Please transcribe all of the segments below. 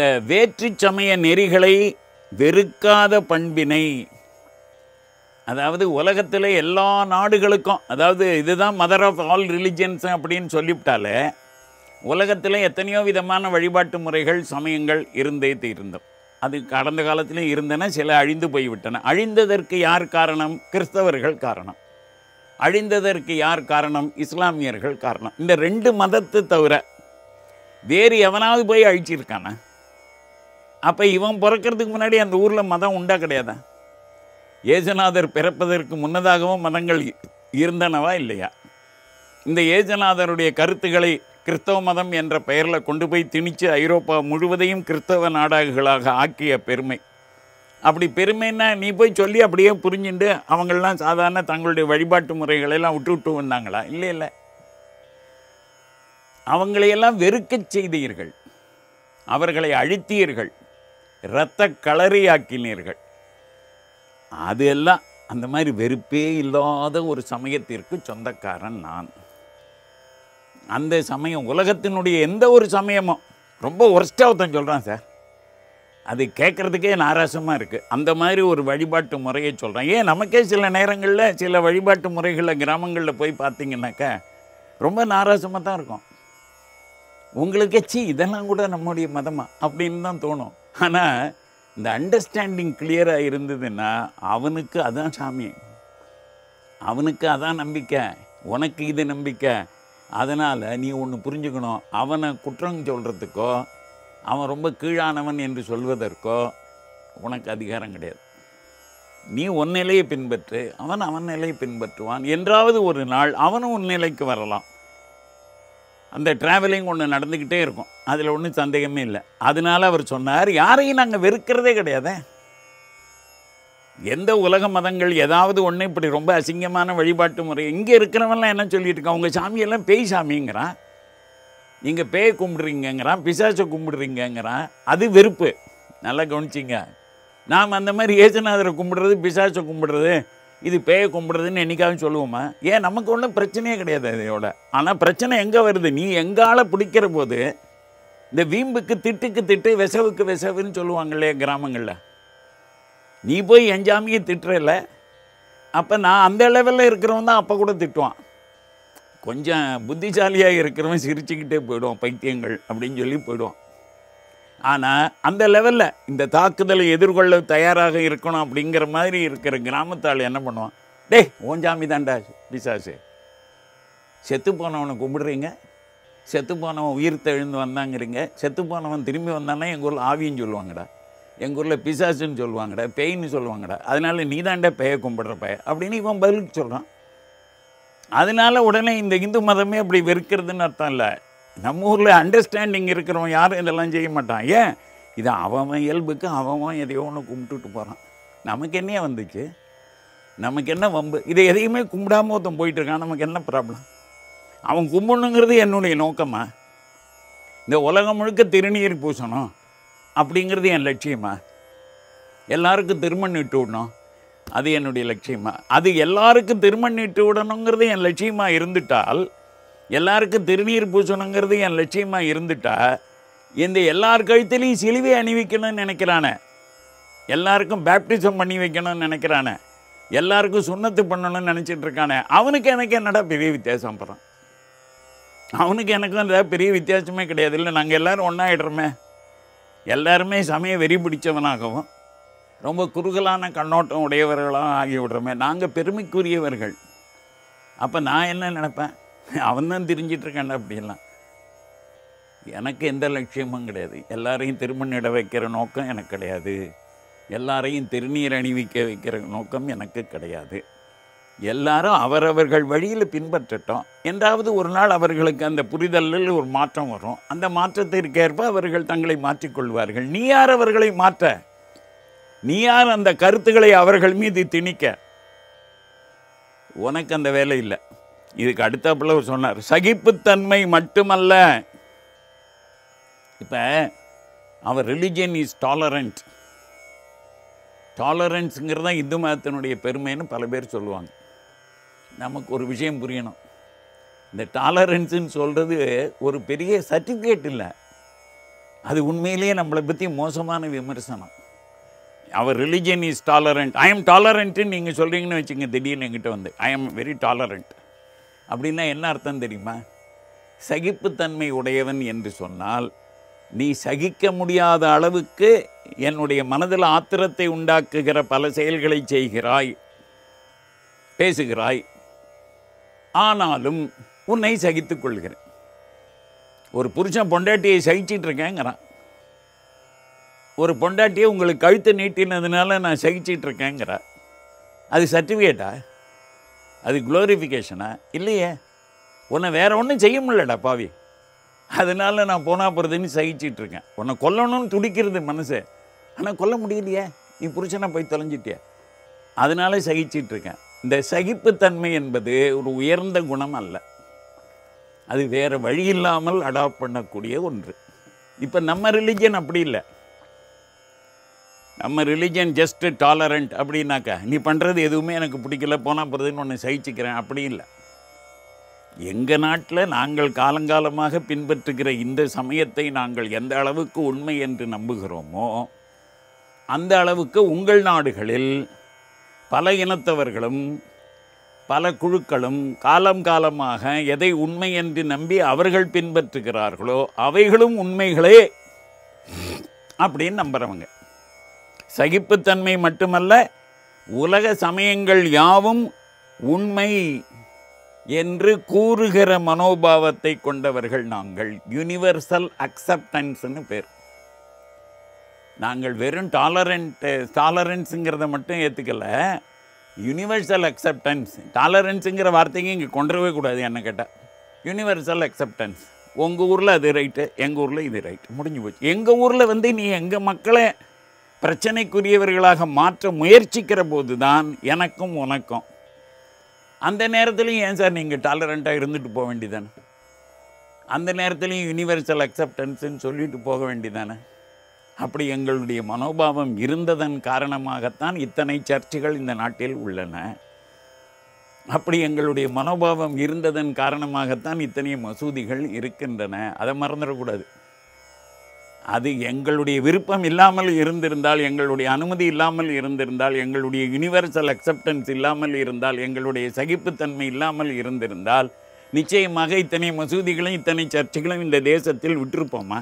அந்த வேற்று சமய நெறிகளை வெறுக்காத பண்பினை அதாவது உலகத்தில் எல்லா நாடுகளுக்கும் அதாவது இதுதான் மதர் ஆஃப் ஆல் ரிலிஜன்ஸ் அப்படின்னு சொல்லிவிட்டாலே உலகத்தில் எத்தனையோ விதமான வழிபாட்டு முறைகள் சமயங்கள் இருந்தே தீர்ந்தோம் அது கடந்த காலத்திலும் இருந்தன சில அழிந்து போய்விட்டன அழிந்ததற்கு யார் காரணம் கிறிஸ்தவர்கள் காரணம் அழிந்ததற்கு யார் காரணம் இஸ்லாமியர்கள் காரணம் இந்த ரெண்டு மதத்தை தவிர வேறு எவனாவது போய் அழிச்சிருக்கானா அப்போ இவன் பிறக்கிறதுக்கு முன்னாடி அந்த ஊரில் மதம் உண்டா கிடையாதா ஏசுநாதர் பிறப்பதற்கு முன்னதாகவும் மதங்கள் இ- இருந்தனவா இல்லையா இந்த ஏசுநாதருடைய கருத்துக்களை கிறிஸ்தவ மதம் என்ற பெயரில் கொண்டு போய் திணிச்சு ஐரோப்பா முழுவதையும் கிறிஸ்தவ நாடாகுகளாக ஆக்கிய பெருமை அப்படி பெருமைன்னா நீ போய் சொல்லி அப்படியே புரிஞ்சுண்டு அவங்கெல்லாம் சாதாரண தங்களுடைய வழிபாட்டு முறைகளை எல்லாம் விட்டு விட்டு வந்தாங்களா இல்லை இல்லை அவங்களையெல்லாம் வெறுக்கச் செய்தீர்கள் அவர்களை அழித்தீர்கள் இரத்த களறியாக்கினீர்கள் அது எல்லாம் அந்த மாதிரி வெறுப்பே இல்லாத ஒரு சமயத்திற்கு சொந்தக்காரன் நான் அந்த சமயம் உலகத்தினுடைய எந்த ஒரு சமயமும் ரொம்ப ஒர்ஸ்டாக ஒருத்தன் சொல்கிறான் சார் அது கேட்குறதுக்கே நாராசமாக இருக்குது அந்த மாதிரி ஒரு வழிபாட்டு முறையை சொல்கிறேன் ஏன் நமக்கே சில நேரங்களில் சில வழிபாட்டு முறைகளில் கிராமங்களில் போய் பார்த்தீங்கன்னாக்கா ரொம்ப நாராசமாக தான் இருக்கும் உங்களுக்கே சி இதெல்லாம் கூட நம்முடைய மதமா அப்படின்னு தான் தோணும் ஆனால் இந்த அண்டர்ஸ்டாண்டிங் கிளியராக இருந்ததுன்னா அவனுக்கு அதான் சாமி அவனுக்கு அதான் நம்பிக்கை உனக்கு இது நம்பிக்கை அதனால் நீ ஒன்று புரிஞ்சுக்கணும் அவனை குற்றம் சொல்கிறதுக்கோ அவன் ரொம்ப கீழானவன் என்று சொல்வதற்கோ உனக்கு அதிகாரம் கிடையாது நீ உன் நிலையை பின்பற்று அவன் அவன் நிலையை பின்பற்றுவான் என்றாவது ஒரு நாள் அவனும் உன் நிலைக்கு வரலாம் அந்த டிராவலிங் ஒன்று நடந்துக்கிட்டே இருக்கும் அதில் ஒன்றும் சந்தேகமே இல்லை அதனால அவர் சொன்னார் யாரையும் நாங்கள் வெறுக்கிறதே கிடையாதே எந்த உலக மதங்கள் ஏதாவது ஒன்று இப்படி ரொம்ப அசிங்கமான வழிபாட்டு முறை இங்கே இருக்கிறவன்லாம் என்ன சொல்லிட்டு இருக்கான் உங்கள் சாமியெல்லாம் பேய் சாமிங்கிறான் நீங்கள் பேய் கும்பிடுறீங்கங்கிறான் பிசாசை கும்பிடுறீங்கங்கிறான் அது வெறுப்பு நல்லா கவனிச்சிங்க நாம் அந்த மாதிரி ஏசுநாதரை கும்பிடுறது பிசாசை கும்பிடுறது இது பேயை கும்பிடுறதுன்னு என்னைக்காவது சொல்லுவோமா ஏன் நமக்கு ஒன்றும் பிரச்சனையே கிடையாது இதோட ஆனால் பிரச்சனை எங்கே வருது நீ எங்கால பிடிக்கிற போது இந்த வீம்புக்கு திட்டுக்கு திட்டு விசவுக்கு விசவுன்னு சொல்லுவாங்க இல்லையா கிராமங்களில் நீ போய் என் ஜாமியை திட்டுறல அப்போ நான் அந்த லெவலில் இருக்கிறவன் தான் அப்போ கூட திட்டுவான் கொஞ்சம் புத்திசாலியாக இருக்கிறவன் சிரிச்சுக்கிட்டே போயிடுவான் பைத்தியங்கள் அப்படின்னு சொல்லி போயிடுவான் ஆனால் அந்த லெவலில் இந்த தாக்குதலை எதிர்கொள்ள தயாராக இருக்கணும் அப்படிங்கிற மாதிரி இருக்கிற கிராமத்தாள் என்ன பண்ணுவான் டேய் ஓன் ஜாமி தான்டா பிசாசு செத்து போனவனை கும்பிடுறீங்க செத்து போனவன் உயிர் தெழுந்து வந்தாங்கிறீங்க செத்து போனவன் திரும்பி வந்தானா எங்கள் ஊரில் ஆவின்னு சொல்லுவாங்கடா எங்கள் ஊரில் பிசாசுன்னு சொல்லுவாங்கடா பேய்ன்னு சொல்லுவாங்கடா அதனால நீ தாண்டா பேயை கும்பிடுற பய அப்படின்னு இவன் பதிலுக்கு சொல்கிறான் அதனால உடனே இந்த இந்து மதமே அப்படி வெறுக்கிறதுன்னு அர்த்தம் இல்லை நம்ம ஊரில் அண்டர்ஸ்டாண்டிங் இருக்கிறவன் யாரும் இதெல்லாம் செய்ய மாட்டான் ஏன் இது அவன் இயல்புக்கு அவன் எதையோ ஒன்று கும்பிட்டுட்டு போகிறான் நமக்கு என்னையா வந்துச்சு நமக்கு என்ன வம்பு இதை எதையுமே கும்பிடாம ஒருத்தன் போயிட்டு இருக்கான் நமக்கு என்ன ப்ராப்ளம் அவன் கும்பிடணுங்கிறது என்னுடைய நோக்கமா இந்த உலகம் முழுக்க திருநீர் பூசணும் அப்படிங்கிறது என் லட்சியமா எல்லாருக்கும் திருமண் இட்டு விடணும் அது என்னுடைய லட்சியமா அது எல்லாருக்கும் திருமண் இட்டு விடணுங்கிறது என் லட்சியமா இருந்துட்டால் எல்லாருக்கும் திருநீர் பூசணுங்கிறது என் லட்சியமா இருந்துட்டா இந்த எல்லார் கழுத்திலையும் சிலுவை அணிவிக்கணும்னு நினைக்கிறானே எல்லாருக்கும் பேப்டிசம் பண்ணி வைக்கணும்னு நினைக்கிறானே எல்லாருக்கும் சுண்ணத்து பண்ணணும்னு நினச்சிட்டு இருக்கானே அவனுக்கு எனக்கு என்னடா பெரிய வித்தியாசம் அப்புறம் அவனுக்கு எனக்கும் அந்த பெரிய வித்தியாசமே கிடையாது இல்லை நாங்கள் எல்லாரும் ஒன்றாயிடுறோமே எல்லாருமே சமய வெறி பிடிச்சவனாகவும் ரொம்ப குறுகலான கண்ணோட்டம் உடையவர்களாக ஆகி விடுறோமே நாங்கள் பெருமைக்குரியவர்கள் அப்போ நான் என்ன நினைப்பேன் அவன் தான் தெரிஞ்சிட்டு இருக்கான்டா அப்படியெல்லாம் எனக்கு எந்த லட்சியமும் கிடையாது எல்லாரையும் திருமணிட வைக்கிற நோக்கம் எனக்கு கிடையாது எல்லாரையும் திருநீர் அணிவிக்க வைக்கிற நோக்கம் எனக்கு கிடையாது எல்லாரும் அவரவர்கள் வழியில் பின்பற்றட்டும் என்றாவது ஒரு நாள் அவர்களுக்கு அந்த புரிதலில் ஒரு மாற்றம் வரும் அந்த மாற்றத்திற்கேற்ப அவர்கள் தங்களை மாற்றிக்கொள்வார்கள் நீ யார் அவர்களை மாற்ற நீ யார் அந்த கருத்துக்களை அவர்கள் மீது திணிக்க உனக்கு அந்த வேலை இல்லை இதுக்கு அடுத்தாப்புல அவர் சொன்னார் சகிப்புத்தன்மை மட்டுமல்ல இப்போ அவர் ரிலிஜியன் இஸ் டாலரண்ட் டாலரன்ஸுங்கிறது தான் இந்து மதத்தினுடைய பெருமைன்னு பல பேர் சொல்லுவாங்க நமக்கு ஒரு விஷயம் புரியணும் இந்த டாலரன்ஸுன்னு சொல்கிறது ஒரு பெரிய சர்டிஃபிகேட் இல்லை அது உண்மையிலேயே நம்மளை பற்றி மோசமான விமர்சனம் அவர் religion is tolerant I am டாலரண்ட்டுன்னு நீங்கள் சொல்கிறீங்கன்னு வச்சுங்க திடீர்னு என்கிட்ட வந்து ஐ எம் வெரி டாலரண்ட் அப்படின்னா என்ன அர்த்தம் தெரியுமா சகிப்புத்தன்மை உடையவன் என்று சொன்னால் நீ சகிக்க முடியாத அளவுக்கு என்னுடைய மனதில் ஆத்திரத்தை உண்டாக்குகிற பல செயல்களை செய்கிறாய் பேசுகிறாய் ஆனாலும் உன்னை சகித்துக் கொள்கிறேன் ஒரு புருஷன் பொண்டாட்டியை சகிச்சிட்டு இருக்கேங்கிறான் ஒரு பொண்டாட்டியை உங்களுக்கு கழுத்து நீட்டினதுனால நான் சகிச்சிட்டு இருக்கேங்கிற அது சர்டிஃபிகேட்டா அது குளோரிஃபிகேஷனா இல்லையே உன்னை வேற ஒன்றும் செய்ய முடியலடா பாவி அதனால நான் போனா போகிறதுன்னு சகிச்சிட்டு இருக்கேன் உன்னை கொல்லணும்னு துடிக்கிறது மனசு ஆனால் கொல்ல முடியலையே நீ புருஷனை போய் தொலைஞ்சிட்டிய அதனால சகிச்சிட்டு இருக்கேன் இந்த சகிப்புத்தன்மை என்பது ஒரு உயர்ந்த குணம் அல்ல அது வேற வழி இல்லாமல் அடாப்ட் பண்ணக்கூடிய ஒன்று இப்போ நம்ம ரிலிஜன் அப்படி இல்லை நம்ம ரிலிஜன் ஜஸ்ட் டாலரண்ட் அப்படின்னாக்கா நீ பண்ணுறது எதுவுமே எனக்கு பிடிக்கல போனால் போகிறதுன்னு ஒன்று சகிச்சுக்கிறேன் அப்படி இல்லை எங்கள் நாட்டில் நாங்கள் காலங்காலமாக பின்பற்றுகிற இந்த சமயத்தை நாங்கள் எந்த அளவுக்கு உண்மை என்று நம்புகிறோமோ அந்த அளவுக்கு உங்கள் நாடுகளில் பல இனத்தவர்களும் பல குழுக்களும் காலம் காலமாக எதை உண்மை என்று நம்பி அவர்கள் பின்பற்றுகிறார்களோ அவைகளும் உண்மைகளே அப்படின்னு நம்புகிறவங்க சகிப்புத்தன்மை மட்டுமல்ல உலக சமயங்கள் யாவும் உண்மை என்று கூறுகிற மனோபாவத்தை கொண்டவர்கள் நாங்கள் யூனிவர்சல் அக்செப்டன்ஸ்னு பேர் நாங்கள் வெறும் டாலரண்ட் டாலரன்ஸுங்கிறத மட்டும் ஏற்றுக்கல யூனிவர்சல் அக்செப்டன்ஸ் டாலரன்ஸுங்கிற வார்த்தைக்கு இங்கே கொண்டுறவே கூடாது என்ன கேட்டால் யூனிவர்சல் அக்செப்டன்ஸ் உங்கள் ஊரில் அது ரைட்டு எங்கள் ஊரில் இது ரைட்டு முடிஞ்சு போச்சு எங்கள் ஊரில் வந்து நீ எங்கள் மக்களை பிரச்சனைக்குரியவர்களாக மாற்ற முயற்சிக்கிற போது தான் எனக்கும் உனக்கும் அந்த நேரத்துலையும் ஏன் சார் நீங்கள் டாலரண்ட்டாக இருந்துட்டு போக வேண்டியதானே அந்த நேரத்துலையும் யூனிவர்சல் அக்செப்டன்ஸ்ன்னு சொல்லிட்டு போக வேண்டியதானே அப்படி எங்களுடைய மனோபாவம் இருந்ததன் காரணமாகத்தான் இத்தனை சர்ச்சுகள் இந்த நாட்டில் உள்ளன அப்படி எங்களுடைய மனோபாவம் இருந்ததன் காரணமாகத்தான் இத்தனை மசூதிகள் இருக்கின்றன அதை மறந்துடக்கூடாது அது எங்களுடைய விருப்பம் இல்லாமல் இருந்திருந்தால் எங்களுடைய அனுமதி இல்லாமல் இருந்திருந்தால் எங்களுடைய யூனிவர்சல் அக்செப்டன்ஸ் இல்லாமல் இருந்தால் எங்களுடைய சகிப்புத்தன்மை இல்லாமல் இருந்திருந்தால் நிச்சயமாக இத்தனை மசூதிகளும் இத்தனை சர்ச்சுகளும் இந்த தேசத்தில் விட்டிருப்போமா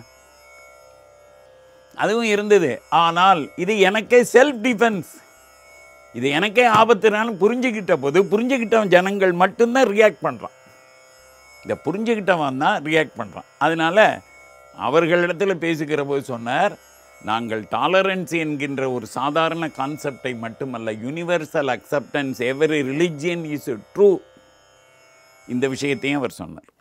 அதுவும் இருந்தது ஆனால் இது எனக்கே செல்ஃப் டிஃபென்ஸ் இது எனக்கே ஆபத்துனாலும் புரிஞ்சுக்கிட்ட போது புரிஞ்சுக்கிட்டவன் ஜனங்கள் மட்டும்தான் ரியாக்ட் பண்ணுறான் இந்த புரிஞ்சுக்கிட்டவன் தான் ரியாக்ட் பண்ணுறான் அதனால் அவர்களிடத்தில் பேசுகிற போது சொன்னார் நாங்கள் டாலரன்ஸ் என்கின்ற ஒரு சாதாரண கான்செப்டை மட்டுமல்ல universal acceptance every religion is true இந்த விஷயத்தையும் அவர் சொன்னார்